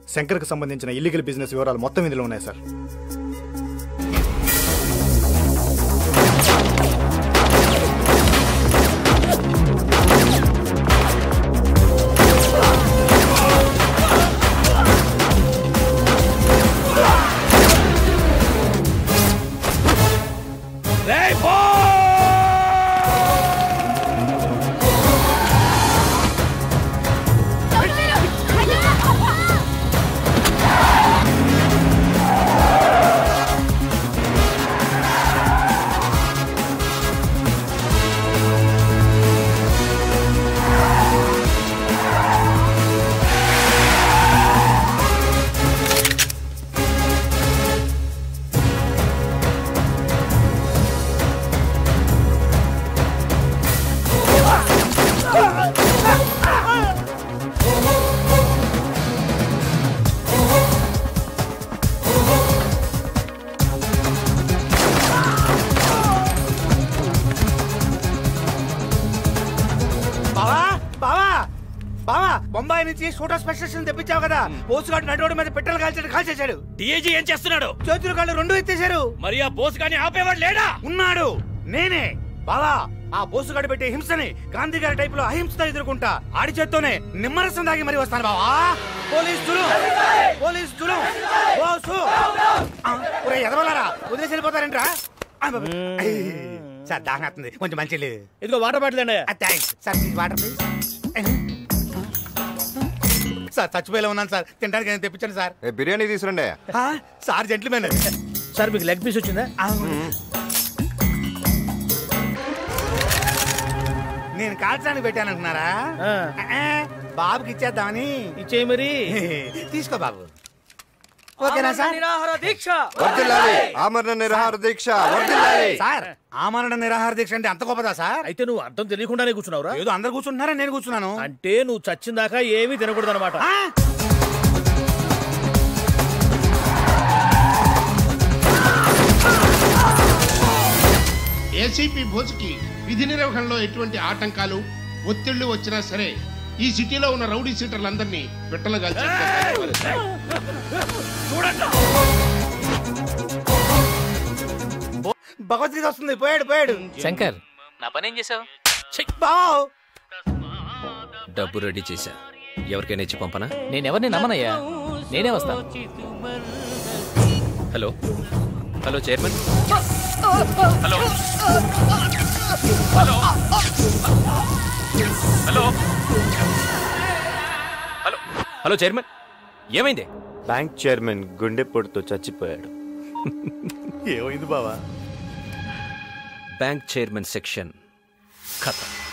శంకర్కి సంబంధించిన illegal business వివరాలు మొత్తం ఇందులో ఉన్నాయి సార్ బావా బావా బావా బొంబాయి నుంచి షూటర్ స్పెషలిస్ట్ తెప్పించావు కదా పోసుగాడు నడవడి మీద పెట్రోల్ కాల్చాడు కాల్చేశాడు డిఐజీ ఏం చేస్తున్నాడు చేతులు కాళ్ళు రెండు ఎత్తేశారు మరి ఆ బోస్ గాని ఆపేవాడు లేడా ఉన్నాడు నేనే బావా ఆ బోసుగాడు పెట్టే హింసని గాంధీ గారి టైప్ లో అహింసతో ఎదుర్కొంటా ఆడి చేత్తోనే నిమ్మరసం దాగి మరి వస్తాను బావా పోలీస్ జులుం పోలీస్ జులుం బోసు ఆ, ఒరేయ్ ఎదవలారా వదిలేసి వెళ్ళిపోతారేంట్రా ఆ, బాబు. ఐ, సార్ దాహం అవుతుంది కొంచెం మంచి లేదు ఇదిగో వాటర్ బాటిల్ అండి thanks sir please water please sir చచ్చిపోయేలా ఉన్నాను సార్ తినడానికి నేను తెప్పించండి సార్ ఏ బిర్యానీ తీసురండి ఆ, సార్ జెంట్లమెన్ సార్ మీకు లెగ్ పీస్ వచ్చిందా నేను కాల్చడానికి పెట్టాను అంటున్నారా ఆ. బాబుకి ఇచ్చేద్దామని ఇచ్చేయి మరి తీసుకో బాబు ఓకేనా సార్ నిరాహార దీక్ష వర్దిల్లాలి ఆమరణ నిరాహార దీక్ష వర్దిల్లాలి సార్ ఆమరణ నిరాహార దీక్ష అంటే అంత గొప్పదా సార్ అయితే నువ్వు అర్థం తెలియకుండానే కూర్చున్నావురా ఏదో అందరు కూర్చుంటున్నారా నేను కూర్చున్నాను అంటే నువ్వు చచ్చిన దాకా ఏమీ తినకూడదు అనమాట ఆ? ఏసీపీ భోజ్కి విధి నిర్వహణలో ఎటువంటి ఆటంకాలు ఒత్తిళ్లు వచ్చినా సరే ఈ సిటీలో ఉన్న రౌడీ సీటర్లందరినీ పెట్టలుగా భగవద్గీత వస్తుంది పోయాడు పోయాడు శంకర్ నా పని ఏం చేసావు బావ్ డబ్బు రెడీ చేశా ఎవరికైనా ఇచ్చి పంపనా నేనెవరిని నమ్మనయ్యా నేనే వస్తాను hello hello chairman hello hello hello hello hello chairman ఏమైంది బ్యాంక్ చైర్మన్ గుండెపోటుతో చచ్చిపోయాడు ఏమైంది బావా బ్యాంక్ చైర్మన్ సెక్షన్ ఖతం